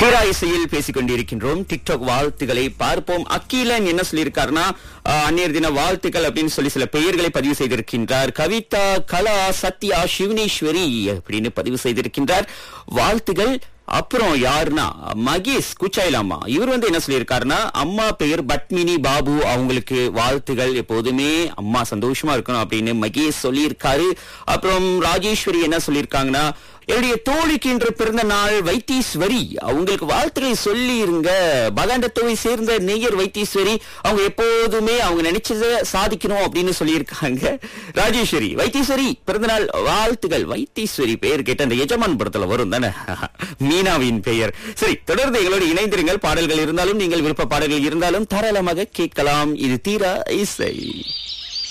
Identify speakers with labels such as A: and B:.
A: தீரா இசையில் பேசிக் கொண்டிருக்கின்றோம் டிக்டாக் வாழ்த்துக்களை பார்ப்போம் அக்கீலன் என்ன சொல்லியிருக்காருன்னா ஆஹ், அந்நியர் தின வாழ்த்துக்கள் அப்படின்னு சொல்லி சில பெயர்களை பதிவு செய்திருக்கின்றார் கவிதா கலா சத்யா சிவனேஸ்வரி அப்படின்னு பதிவு செய்திருக்கின்றார் வாழ்த்துகள் அப்புறம் யாருன்னா மகேஷ் குச்சாயிலாமா இவர் வந்து என்ன சொல்லியிருக்காருன்னா அம்மா பெயர் பட்மினி பாபு அவங்களுக்கு வாழ்த்துகள் எப்போதுமே அம்மா சந்தோஷமா இருக்கணும் அப்படின்னு மகேஷ் சொல்லியிருக்காரு அப்புறம் ராஜேஸ்வரி என்ன சொல்லியிருக்காங்கன்னா என்னுடைய தோழிக்கு இன்று பிறந்த நாள் வைத்தீஸ்வரி அவங்களுக்கு வாழ்த்துக்களை சொல்லி இருங்க பகாண்டத்தோவை சேர்ந்த நேயர் வைத்தீஸ்வரி அவங்க எப்போதுமே அவங்க நினைச்சதை சாதிக்கணும் அப்படின்னு சொல்லியிருக்காங்க ராஜேஸ்வரி வைத்தீஸ்வரி பிறந்தநாள் வாழ்த்துகள் வைத்தீஸ்வரி பெயர் கேட்ட அந்த எஜமான் படத்துல வரும் தானே மீனாவின் பெயர் சரி தொடர்ந்து எங்களோடு இணைந்திருங்கள் பாடல்கள் இருந்தாலும் நீங்கள் விருப்ப பாடல்கள் இருந்தாலும் தாராளமாக கேட்கலாம் இது தீரா இசை